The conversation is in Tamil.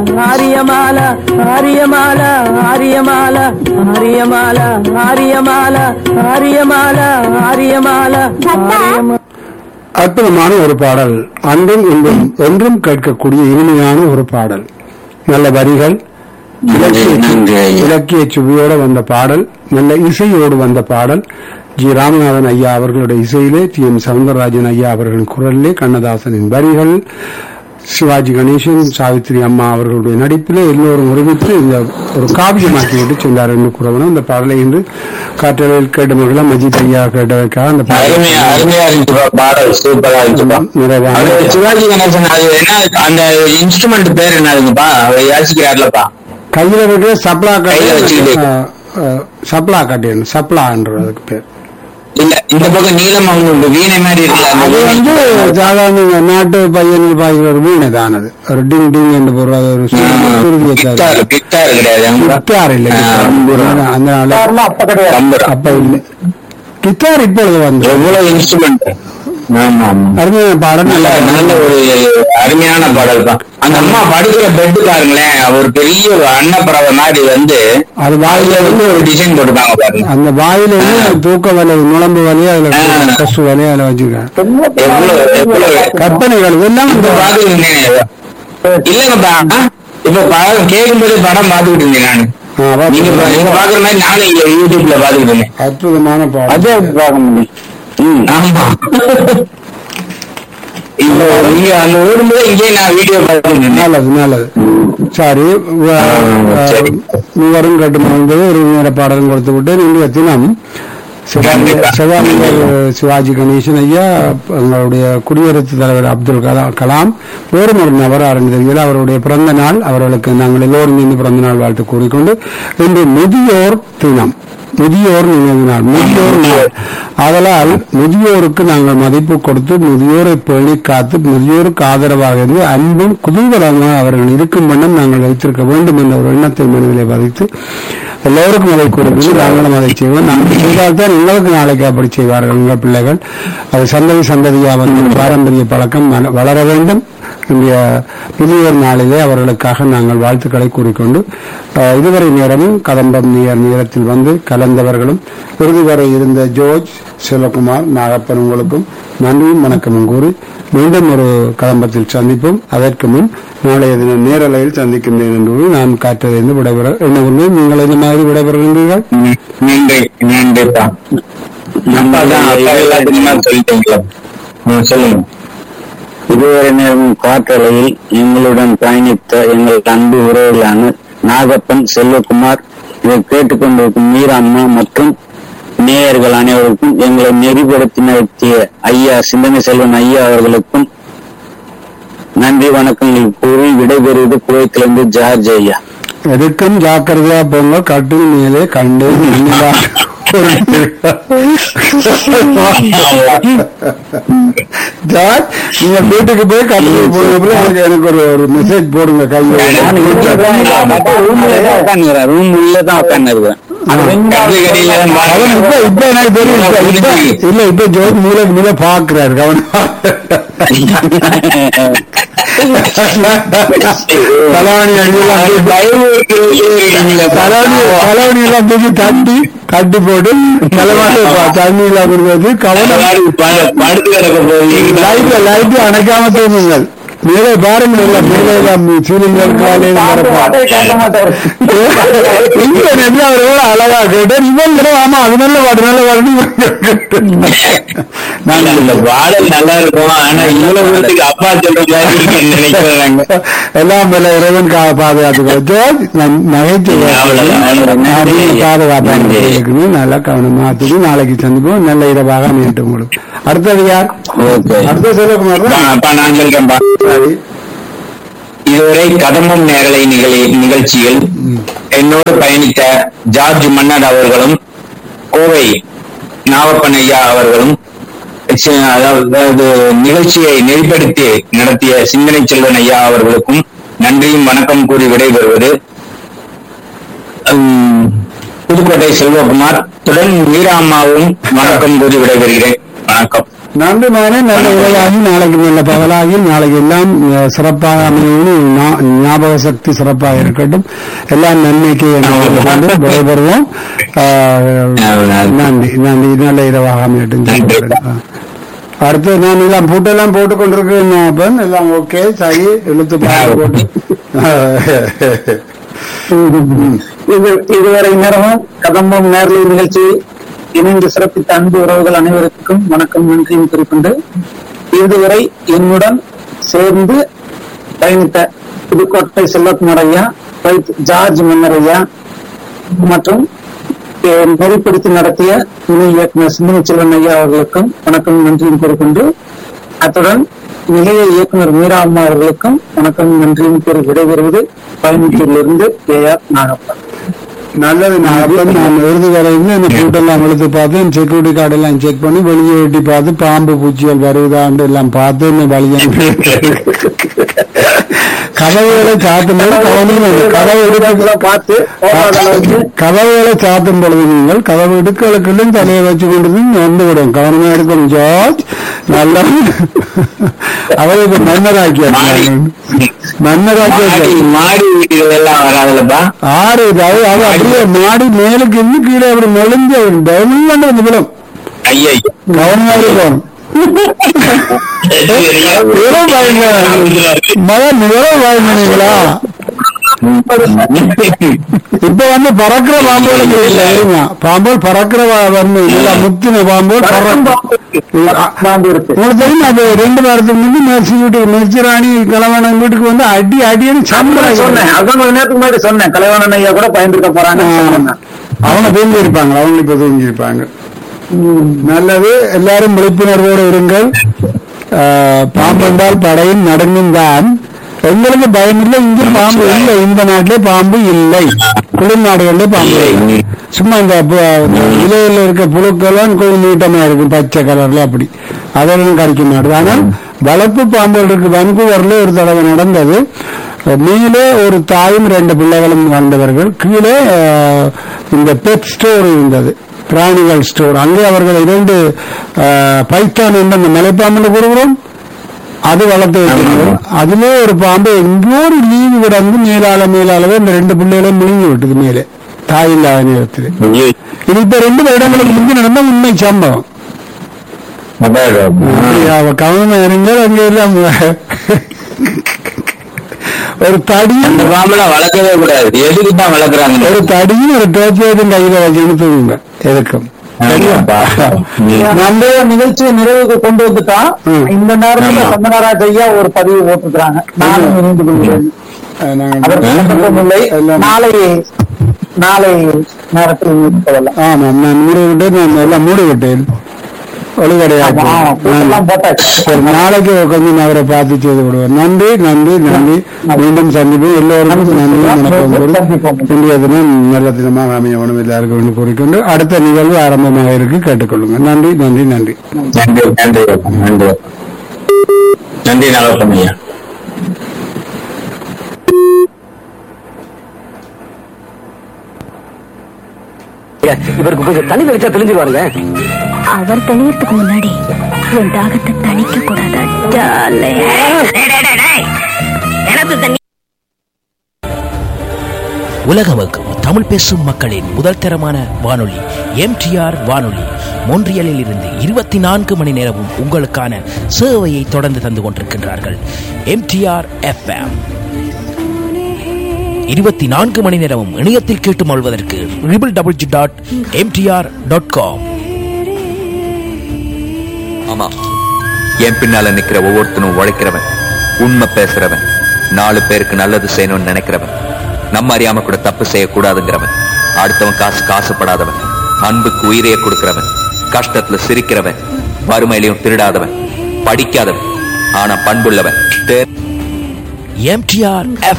ஆரியமால ஆரியமால ஆரியமால ஆரியமால ஆரியமால ஆரியமால ஆரியமால ஆரியமால அற்புதமான ஒரு பாடல் அன்றும் இன்றும் என்றும் கேட்கக்கூடிய இனிமையான ஒரு பாடல் நல்ல வரிகள் இலக்கிய சு- நன்றி ஐயா. இலக்கிய சுவையோடு வந்த பாடல் நல்ல இசையோடு வந்த பாடல் ஜி ராமநாதன் ஐயா அவர்களுடைய இசையிலே டி எம் சவுந்தரராஜன் ஐயா அவர்களின் குரலிலே கண்ணதாசனின் வரிகள் சிவாஜி கணேசன் சாவித்திரி அம்மா அவர்களுடைய நடிப்பிலே எல்லோரும் ஒருமித்து இந்த ஒரு காவியமாக்கி விட்டு சென்றார் என்று கூறவனும் இந்த பாடலை இன்று காற்றலையில் கேட்ட மகள மஜித் ஐயா கேட்டதற்காக அந்த அருமையா அருமையா இருந்துச்சுப்பா பாடல் சூப்பரா இருந்துச்சுப்பா நிறைவான அது சிவாஜி கணேசன் அது என்ன அந்த இன்ஸ்ட்ருமெண்ட் பேர் என்ன இருக்குப்பா அவர் யாசிக்கிறார்லப்பா கையில இருக்கிற சப்ளா கையில வச்சுக்கிட்டு. கட்டை சப்ளா கட்டேன் சப்ளா என்ற அதுக்கு பேர் இல்ல இந்த பக்கம் நீளமா ஒண்ணு உண்டு வீணை மாதிரி இருக்குல்ல அந்த அது வீணை. வந்து சாதாரண நாட்டு பையனில் பாய்கிற ஒரு வீணை தான் அது ஒரு டிங் டிங் என்று போடுற அது ஒரு சுருதியை கிட்டார் கிட்டார் கிடையாது கிட்டார் இல்லை ஆ, அந்த நாள் கம்பரம். அப்ப இல்லை கிட்டார் இப்பொழுது வந்து எவ்வளவு இன்ஸ்ட்ருமெண்ட் ஆமா ஆமா அருமையான பாடம் நல்ல நல்ல நல்ல ஒரு அருமையான பாடல் தான் அந்த அம்மா படுக்கிற பெட்டு பாருங்களேன் ஒரு பெரிய ஒரு அன்னப்பறவை மாதிரி வந்து அது அதுல வாயில வந்து ஒரு டிசைன் போட்டுருக்காங்க பாருங்க அந்த வாயில வந்து தூக்க வலை நுழம்பு வலையை அதுல ஆ. கசு வலையை அதுல வச்சிருக்காங்க எவ்வளவு எவ்வளவு கற்பனைகள் இதெல்லாம் இப்ப இந்த பாத்துக்கிட்டு இல்லங்கப்பா இப்ப படம் கேட்கும்போது படம் பாத்துக்கிட்டு இருந்தேன் நானு ஆ, வா- நீங்க பா- நீங்க பாக்குற மாதிரி நானும் இங்க யூடியூப்ல பாத்துக்கிட்டு இருந்தேன் அற்புதமான பாடம் பார்க்க முடியும் ஆமா இப்போ நீங்க அங்க ஓடும்போது இங்கே நான் வீடியோ பார்த்துட்டு இருந்தேன் நல்லது நல்லது சரி வ- ஆ, சரி. மூவரும் கேட்டு மகிழ்ந்தது ஒரு நேர பாடலும் கொடுத்து விட்டு இன்றைய தினம் சிவாஜி கண்டிப்பா. சிவாஜியர் சிவாஜி கணேசன் ஐயா எங்களுடைய குடியரசுத் தலைவர் அப்துல் கலாம் கலாம் வேறும் ஒரு நபர் தெரியல அவருடைய பிறந்த நாள் அவர்களுக்கு நாங்கள் எல்லோரும் இன்று பிறந்த நாள் வாழ்த்து கூறிக்கொண்டு இன்று முதியோர் தினம் முதியோர் நினைவு நாள் முதியோர் நாள் ஆதலால் முதியோருக்கு நாங்கள் மதிப்பு கொடுத்து முதியோரை பேணி காத்து முதியோருக்கு ஆதரவாக இருந்து அன்பும் குதூகலமாக அவர்கள் இருக்கும் வண்ணம் நாங்கள் வைத்திருக்க வேண்டும் என்ற ஒரு எண்ணத்தை மனதிலே பதித்து எல்லோருக்கும் அதை கொடுத்து நாங்களும் அதை செய்வோம் நாங்கள் செய்தால்தான் எங்களுக்கு நாளைக்கு அப்படி செய்வார்கள் உங்கள் பிள்ளைகள் அது சந்ததி சந்ததியாக வந்து பாரம்பரிய பழக்கம் வள- வளர வேண்டும் இன்றைய முதியோர் நாளிலே அவர்களுக்காக நாங்கள் வாழ்த்துக்களை கூறிக்கொண்டு அஹ், இதுவரை நேரமும் கதம்பம் நேர் நேரத்தில் வந்து கலந்தவர்களும் இறுதி வரை இருந்த ஜோர்ஜ் சிவகுமார் நாகப்பன் உங்களுக்கும் நன்றியும் வணக்கமும் கூறி மீண்டும் ஒரு கதம்பத்தில் சந்திப்போம் அதற்கு முன் நாளைய தினம் நேரலையில் சந்திக்கின்றேன் என்று கூறி நான் காற்றறிந்து விடைபெற எண்ணுகிறேன் நீங்கள் இந்த மாதிரி விடைபெறுகின்றீர்கள் ம், நன்றி நன்றிப்பா அப்பா தான் அப்பா எல்லாத்துக்குமே சொல்லிட்டீங்களா ம், சொல்லுங்க இதுவரை நேரம் காற்றலையில் எங்களுடன் பயணித்த எங்கள் அன்பு உறவிலான நாகப்பன் செல்வகுமார் இதை கேட்டுக்கொண்டிருக்கும் மீராம்மா மற்றும் நேயர்கள் அனைவருக்கும் எங்களை நெறிப்படுத்தி நடத்திய ஐயா சிந்தனை செல்வன் ஐயா அவர்களுக்கும் நன்றி வணக்கங்கள் கூறி விடைபெறுவது குவைத்திலிருந்து ஜார்ஜ் ஐயா எதுக்கும் ஜாக்கிரதையா போங்க கட்டில் மேலே கண்டு நின்றா. ஜார்ஜ் நீங்க வீட்டுக்கு போய் கட்டில் போனதுக்கு எனக்கு எனக்கு ஒரு ஒரு மெசேஜ் போடுங்க கையில் ரூம் உள்ள தான் உட்கார்ந்து இருக்கிறேன் கட்டு கடையில தான் அவன் இப்ப பாருங்க. இப்ப எனக்கு தெரியும் இப்ப- இப்ப- இல்ல இப்ப ஜோதி மூல மூல பாக்குறாரு கவனம் தலைவணி அடியெல்லாம் அது பயமுறுத்துறதுலயே இருக்கீங்களே. தலைவணி தலைவணி எல்லாம் தூக்கி தட்டி தட்டி போட்டு தலைவாடு தண்ணி எல்லாம் கொடுத்து கவனம் எல்லாரும் ப- படுத்து கிடக்க போறீங்க லைட் லைட் அணைக்காம தூங்குங்கள் மேலே பாருங்க இல்ல மேலே எல்லாம் சீலிங்கள் காலையில் இன்டர்நெட்ல அவர் எவ்வளவு அழகா கேட்டார் இவன் கூட ஆமா அது நல்ல பாட்டு நல்ல பாட்டு நான் இந்த பாடல் நல்லா இருக்கும் ஆனா இவ்வளவு தூரத்துக்கு அப்பா சொல்ற மாதிரி இருக்குன்னு நினைக்கிறாங்க எல்லாம் மேல இறைவன் கா- பாதுகாத்துக்கள் ஜோர்ஜ் நன்- நகைச்சுவை அவ்வளவுதான். நான் நன்றி. பாதுகாப்பாக நன்றி. இருக்கணும் நல்லா கவனமா தூக்கி நாளைக்கு சந்திப்போம் நல்ல இரவாக அமையட்டும் உங்களுக்கு அடுத்தது யார் ஓகே அடுத்த சிவகுமார் தான் அப்பா நான் சொல்றேன்பா சரி இதுவரை கதம்பம் நேரலை நிகழ் நிகழ்ச்சியில் என்னோடு பயணித்த ஜார்ஜ் மன்னர் அவர்களும் கோவை நாவப்பன் ஐயா அவர்களும் சி- அதாவது நிகழ்ச்சியை நெறிப்படுத்தி நடத்திய சிந்தனை செல்வன் ஐயா அவர்களுக்கும் நன்றியும் வணக்கம் கூறி விடைபெறுவது உம், புதுக்கோட்டை செல்வகுமார் துடன் மீராம்மாவும் வணக்கம் கூறி விடைபெறுகிறேன் வணக்கம் நன்றி மாறே நல்ல உரையாகி நாளைக்கு நல்ல பகலாகி நாளைக்கு எல்லாம் அஹ், சிறப்பாக அமையணும் ஞா- ஞாபக சக்தி சிறப்பாக இருக்கட்டும் எல்லாம் நன்மைக்கு என்று கொண்டு விடைபெறுவோம் அஹ், நன்றி நன்றி நல்ல இரவாக அமையட்டும் ஆ. அடுத்து நான் எல்லாம் பூட்டெல்லாம் போட்டு கொண்டிருக்கேன் அப்பன் எல்லாம் ஓகே சரி இழுத்து பாட்டு போட்டு இது இதுவரை நேரமும் கதம்பம் நேரலை நிகழ்ச்சி இணைந்து சிறப்பித்த அன்பு உறவுகள் அனைவருக்கும் வணக்கம் நன்றியும் குறிக்கொண்டு இதுவரை என்னுடன் சேர்ந்து பயணித்த புதுக்கோட்டை செல்வகுமார் ஐயா வைத் ஜார்ஜ் மன்னர் ஐயா மற்றும் அஹ், நெறிப்படுத்தி நடத்திய துணை இயக்குனர் சிந்தனை செல்வன் ஐயா அவர்களுக்கும் வணக்கம் நன்றியும் கூறிக்கொண்டு அத்துடன் நிலைய இயக்குனர் மீரா அம்மா அவர்களுக்கும் வணக்கம் நன்றியும் கூறி விடைபெறுவது கோயம்புத்தூரிலிருந்து கே ஆர் நாகப்பன் நல்லது நான் அப்பன் நான் விருது வரைந்து இந்த பூட்டெல்லாம் இழுத்து பார்த்தேன் செக்யூரிட்டி கார்டு எல்லாம் செக் பண்ணி வெளியே வெட்டி பார்த்து பாம்பு பூச்சிகள் வருதாண்டு எல்லாம் பார்த்து இந்த வழியை கதவுகளை சாத்தும் போது கவனம் வேணும். கதவு இடுக்குகளை பார்த்து போகாத அளவுக்கு கதவுகளை சாத்தும் பொழுது நீங்கள் கதவு இடுக்களுக்குள்ளும் தலையை வச்சு கொண்டு வந்து விடும் கவனமா எடுக்கணும் ஜார்ஜ் நல்லா அவருக்கு மன்னராக்கி மாடி மன்னராக்கி மாடி மாடி வீடுகள் எல்லாம் வராதுல்லப்பா ஆறு இது அது அது அப்படியே மாடி மேலுக்கு இருந்து கீழே அப்படி நெளிஞ்சு டெவலண்ட் வந்து விடும் ஐயா கவனமா இருக்கும் எவ்வளவு பாருங்க மகன் எவ்வளவு பாருங்களா இப்ப வந்து பறக்கிற பாம்போல இல்ல பாம்போல் பறக்கிற வந்து இல்ல முத்தின பாம்போல் பாம்பு இருக்கு உங்களுக்கு தெரியும் அது ரெண்டு வாரத்துக்கு முன்னாடி மெர்சி வீட்டுக்கு மெர்சி ராணி கலவாணன் வீட்டுக்கு வந்து அடி அடின்னு நான் சம்பளம் சொன்னேன் அதான் கொஞ்ச நேரத்துக்கு முன்னாடி சொன்னேன் கலைவாணன் ஐயா கூட பயன்படுத்த போறாங்க அவங்க தூங்கி இருப்பாங்க அவங்க இப்ப தூங்கி இருப்பாங்க நல்லது எல்லாரும் விழிப்புணர்வோடு இருங்கள் ஆஹ், பாம்பு என்றால் படையும் நடுங்கும் தான் எங்களுக்கு பயம் இல்லை இங்க பாம்பு இல்லை இந்த நாட்டிலே பாம்பு இல்லை குளிர் நாடுகளிலே பாம்பு இல்லை சும்மா இந்த பு- இலையில இருக்க புழுக்கெல்லாம் கொஞ்சம் நீட்டமா இருக்கும் பச்சை கலர்ல அப்படி அதெல்லாம் கடிக்க மாட்டுது ஆனால் வளர்ப்பு பாம்புகள் இருக்கு வன்கூவர்ல ஒரு தடவை நடந்தது மேலே ஒரு தாயும் ரெண்டு பிள்ளைகளும் வாழ்ந்தவர்கள் கீழே ஆஹ், இந்த பெட் ஸ்டோர் இருந்தது பிராணிகள் ஸ்டோர் அங்கே அவர்கள் இரண்டு ஆஹ், பைத்தான் என்ற அந்த மலைப்பாம்பு கூறுகிறோம் அது வளர்த்து வைக்கிறார்கள் அதிலே ஒரு பாம்பு எங்கேயோ ஒரு லீவு கிடந்து மேலால மேலாலவே இந்த ரெண்டு பிள்ளைகளும் முழுங்கி விட்டது மேலே தாய் இல்லாத நேரத்தில் இது இப்ப ரெண்டு வருடங்களுக்கு முந்தி நடந்த உண்மை சம்பவம் அப்படி அவ கவனமா இருங்கள் அங்க எல்லாம் ஒரு தடியும் அந்த பாம்பெல்லாம் வளர்க்கவே கூடாது எதுக்கு தான் வளர்க்குறாங்க ஒரு தடியும் ஒரு டோச்சியதும் கையில வச்சுன்னு தூங்குங்க எதுக்கும் நம்ம நிகழ்ச்சியை நிறைவுக்கு கொண்டு வந்துட்டோம் ம். இந்த நேரத்துல ஆமா. சந்தனராஜ் ஐயா ஒரு பதிவு போட்டுக்கிறாங்க நானும் இணைந்து கொள்கிறேன் அஹ் நாங்கள் அதற்கு சந்தர்ப்பமில்லை எல்லாம் நாளை நாளை நேரத்தில் இணைப்பதல்ல ஆமாம் நான் மூடி விட்டேன் நான் எல்லாம் மூடி விட்டேன் ஒளிகடையாக்கு எல்லாம் போட்டாச்சு சரி நாளைக்கு கொஞ்சம் அவரை பார்த்து செய்து விடுவேன் நன்றி நன்றி நன்றி மீண்டும் சந்திப்போம் எல்லோருக்கும் நன்றி வணக்கம் கூறி இன்றைய தினம் நல்ல தினமாக அமைய வேணும் எல்லாருக்கும் என்று கூறிக்கொண்டு அடுத்த நிகழ்வு ஆரம்பமாக இருக்கு கேட்டுக்கொள்ளுங்க நன்றி நன்றி நன்றி நன்றி நன்றி நன்றி நன்றி நாகப்பன் ஐயா இவருக்கு கொஞ்சம் தண்ணி தெளிச்சா தெளிஞ்சிருவாருங்க அவர் தெளியறதுக்கு முன்னாடி என் தாகத்தை தணிக்க கூடாதா ஜாலே உலகமக்கும் தமிழ் பேசும் மக்களின் முதல் தரமான வானொலி எம்டிஆர் வானொலி மொன்றியலில் இருந்து இருபத்தி நான்கு மணி நேரமும் உங்களுக்கான சேவையை தொடர்ந்து தந்து கொண்டிருக்கின்றார்கள் எம்டிஆர் எஃப்எம் இருபத்தி நான்கு மணி நேரமும் இணையத்தில் கேட்டு மொழ்வதற்கு triple double G dot MTR dot com ஆமா என் பின்னால நிக்கிற ஒவ்வொருத்தனும் உழைக்கிறவன் உண்மை பேசுறவன் நாலு பேருக்கு நல்லது செய்யணும்னு நினைக்கிறவன் நம்ம அறியாம கூட தப்பு செய்யக்கூடாதுங்கிறவன் அடுத்தவன் காசு காசுப்படாதவன் அன்புக்கு உயிரையே கொடுக்கிறவன் கஷ்டத்துல சிரிக்கிறவன் வறுமையிலையும் திருடாதவன் படிக்காதவன் ஆனா பண்புள்ளவன் தே- எம்டிஆர் எஃப்